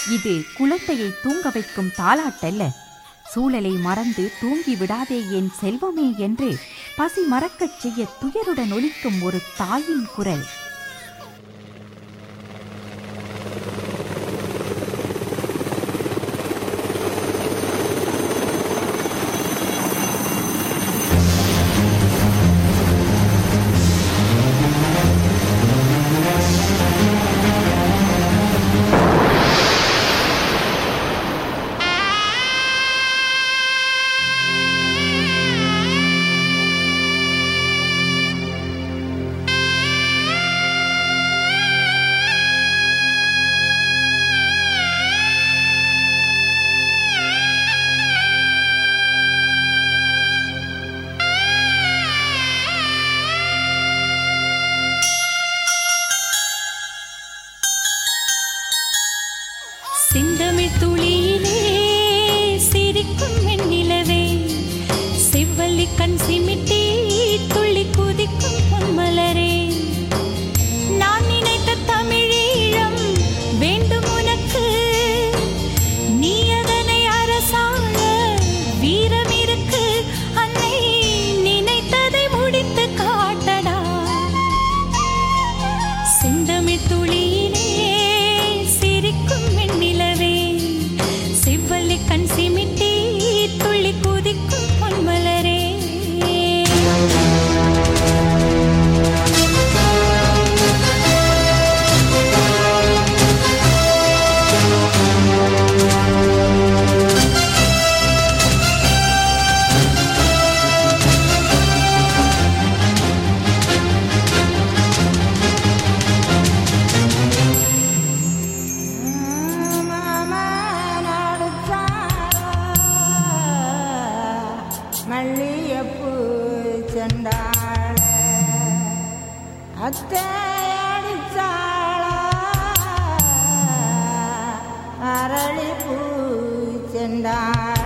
இது குழந்தையை தூங்க வைக்கும் தாலாட்டல்ல சூழலை மறந்து தூங்கி விடாதே என் செல்வமே என்று பசி மறக்கச் செய்ய துயருடன் ஒலிக்கும் ஒரு தாயின் குரல் செந்தமிழ் துளியிலே சிரிக்கும் வெண்ணிலவே செவ்வள்ளி கண் சிமிட்டி துள்ளி குதிக்கும் பொன்மலரே நான் நினைத்த தமிழீழம் வேண்டும் உனக்கு நீ அதனை அரசாள வீரம் இருக்கு அன்னை நினைத்ததை முடித்து காட்டடா செந்தமிழ் துளியிலே சிரிக்கும் வெண்ணிலவே செவ்வள்ளி கண் சிமிட்டி துள்ளி குதிக்கும் பொன்மலரே மல்லியப்பூ செண்டாள அத்தை அடிச்சாள அரளிப்பூ செண்டாள